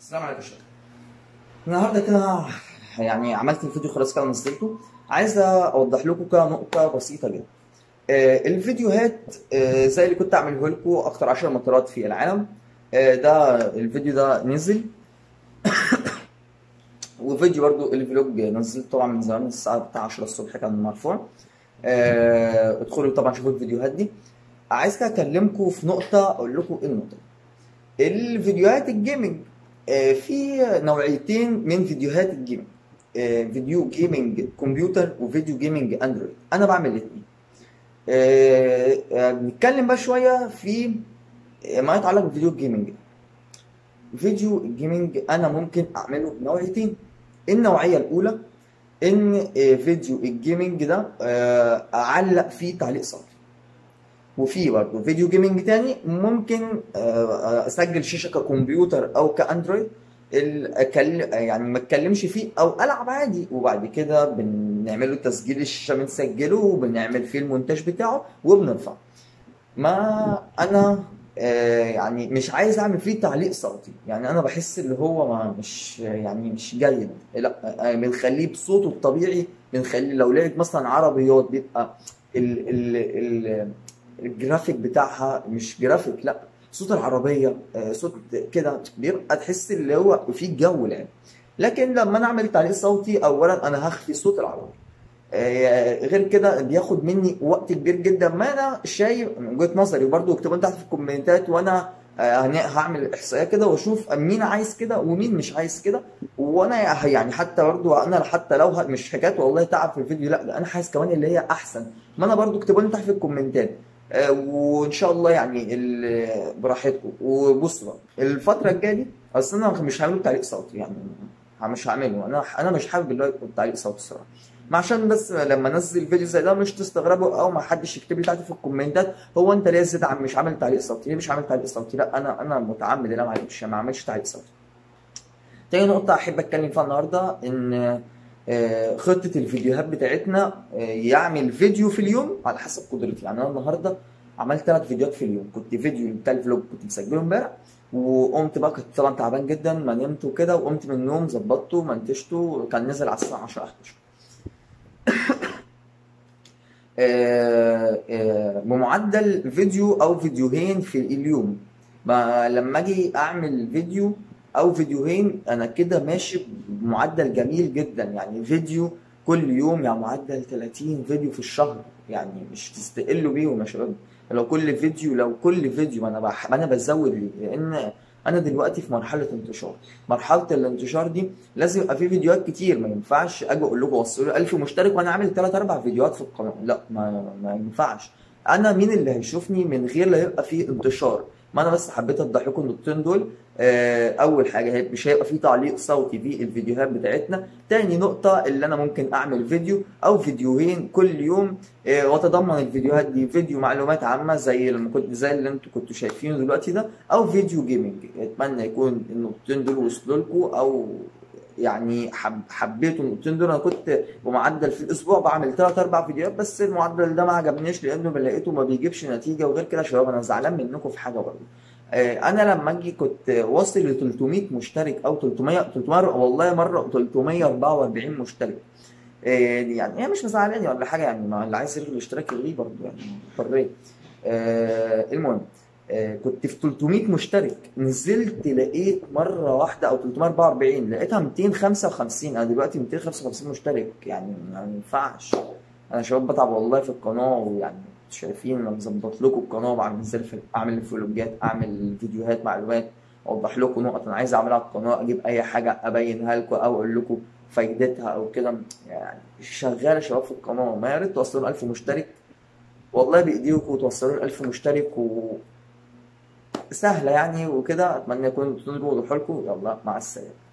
السلام عليكم يا شباب النهارده كده يعني عملت الفيديو خلاص كده نزلته عايز اوضح لكم كده نقطه بسيطه جدا آه، الفيديوهات آه، زي اللي كنت اعمله لكم اكتر 10 مطارات في العالم آه، ده الفيديو ده نزل وفيديو برضو الفلوج نزلت طبعا من زمان الساعه بتاع 10 الصبح كان مرفوع آه، ادخلوا طبعا شوفوا الفيديوهات دي عايز كده اكلمكم في نقطه اقول لكم ايه النقطه الفيديوهات الجيمنج آه، في نوعيتين من فيديوهات الجيمنج آه، فيديو جيمنج كمبيوتر وفيديو جيمنج اندرويد انا بعمل الاثنين نتكلم بقى شويه في ما يتعلق بالفيديو جيمنج فيديو الجيمنج انا ممكن اعمله نوعيتين النوعيه الاولى ان آه، فيديو الجيمنج ده آه، اعلق فيه تعليق صوتي وفي برضه فيديو جيمنج تاني ممكن آه، اسجل شاشه ككمبيوتر او كاندرويد ال- أكل- يعني ما اتكلمش فيه او العب عادي وبعد كده بنعمل له تسجيل الشاشه بنسجله وبنعمل فيه المونتاج بتاعه وبنرفعه ما انا آه، يعني مش عايز اعمل فيه تعليق صوتي يعني انا بحس اللي هو ما مش يعني مش جيد لا آه، بنخليه بصوته الطبيعي بنخليه لو لعب مثلا عربيات بيبقى ال ال ال الجرافيك بتاعها مش جرافيك لا صوت العربية آه، صوت كده بيبقى تحس اللي هو فيه جو لعب لكن لما انا اعمل تعليق صوتي اولا انا هخفي صوت العربية آه، غير كده بياخد مني وقت كبير جدا ما انا شايف من وجهه نظري برضو اكتبوا تحت في الكومنتات وانا آه، هن- هعمل احصائيه كده واشوف مين عايز كده ومين مش عايز كده وانا يعني حتى برضو انا حتى لو ه- مش حكايه والله تعب في الفيديو لا ده انا عايز كمان اللي هي احسن ما انا برضو اكتبوا لي تحت في الكومنتات آه، وان شاء الله يعني ال- براحتكم وبصوا بقى الفتره الجايه دي اصل انا مش هعمله تعليق صوتي يعني مش هعمله انا انا مش حابب اللي هو يكون تعليق صوتي الصراحه ما عشان بس لما انزل فيديو زي ده مش تستغربوا او ما حدش يكتب لي تحت في الكومنتات هو انت ليه يا زيد عم مش عامل تعليق صوتي ليه مش عامل تعليق صوتي لا انا انا متعمد ان انا ما اعملش ما اعملش تعليق صوتي تاني نقطة أحب أتكلم فيها النهاردة إن آه، خطة الفيديوهات بتاعتنا آه، يعمل فيديو في اليوم على حسب قدرتي يعني أنا النهاردة عملت ثلاث فيديوهات في اليوم كنت فيديو بتاع الفلوج كنت مسجله امبارح وقمت بقى كنت طبعا تعبان جدا ما نمت وكده وقمت من النوم ظبطته منتجته كان نزل على الساعة 10 11 آه، آه، بمعدل فيديو او فيديوهين في اليوم ما لما اجي اعمل فيديو او فيديوهين انا كده ماشي بمعدل جميل جدا يعني فيديو كل يوم يعني معدل 30 فيديو في الشهر يعني مش تستقلوا بيهم يا شباب لو كل فيديو لو كل فيديو انا بح... انا بزود ليه لان انا دلوقتي في مرحله انتشار مرحله الانتشار دي لازم يبقى في فيديوهات كتير ما ينفعش اجي اقول لكم وصلوا لي 1000 مشترك وانا عامل 3 4 فيديوهات في القناه لا ما, ما ينفعش انا مين اللي هيشوفني من غير لا يبقى في انتشار ما انا بس حبيت اوضح لكم النقطتين دول آه، اول حاجه هي مش هيبقى في تعليق صوتي في الفيديوهات بتاعتنا تاني نقطه اللي انا ممكن اعمل فيديو او فيديوهين كل يوم آه، واتضمن الفيديوهات دي فيديو معلومات عامه زي لما كنت زي اللي انتوا كنتوا شايفينه دلوقتي ده او فيديو جيمنج اتمنى يكون النقطتين دول وصلوا لكم او يعني حب حبيتوا النقطتين دول انا كنت بمعدل في الاسبوع بعمل ثلاث اربع فيديوهات بس المعدل ده ما عجبنيش لانه لقيته ما بيجيبش نتيجه وغير كده يا شباب انا زعلان منكم في حاجه برضه آه، انا لما اجي كنت واصل ل 300 مشترك او 300 300 والله مره 344 مشترك آه، يعني هي مش مزعلاني ولا حاجه يعني ما اللي عايز يلغي الاشتراك يلغيه برضه يعني حريه آه، المهم آه، كنت في 300 مشترك نزلت لقيت مره واحده او 344 لقيتها 255 انا دلوقتي 255 مشترك يعني ما ينفعش انا شباب بتعب والله في القناه ويعني شايفين انا مظبط لكم القناه بعمل ازاي في- اعمل فلوجات اعمل فيديوهات معلومات اوضح لكم نقط انا عايز اعملها على القناه اجيب اي حاجه ابينها لكم او اقول لكم فايدتها او كده يعني شغاله يا شباب في القناه ما يا ريت توصلوا 1000 مشترك والله بايديكم توصلوا ل 1000 مشترك و سهله يعني وكده اتمنى يكون تنظروا لكم يلا مع السلامه